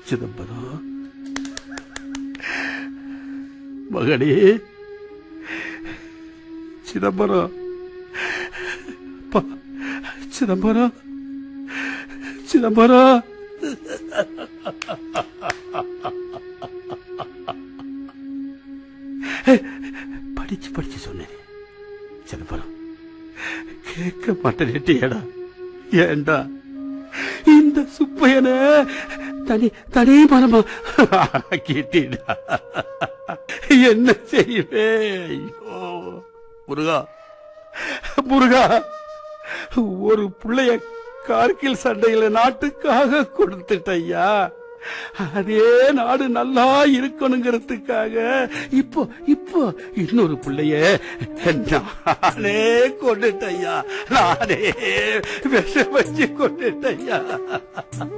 சிதம்பரம் மகனே சிதம்பரம் அப்பா, சிதம்பரம் சிதம்பரம் படிச்சு படிச்சு சொன்னேன் சிதம்பரம் கேட்க மாட்டேன்டா ஏண்டா இந்த சுப்பையன தனி தனி மரமா கேட்டீடா என்ன செய்வே ஐயோ முருகா முருகா ஒரு பிள்ளைய கார்கில் சண்டையில நாட்டுக்காக கொடுத்துட்டய்யா அதே நாடு நல்லா இருக்கணுங்கிறதுக்காக இப்போ இப்போ இன்னொரு பிள்ளைய நானே கொண்டுட்டய்யா நானே விஷம் வச்சு கொண்டுட்டய்யா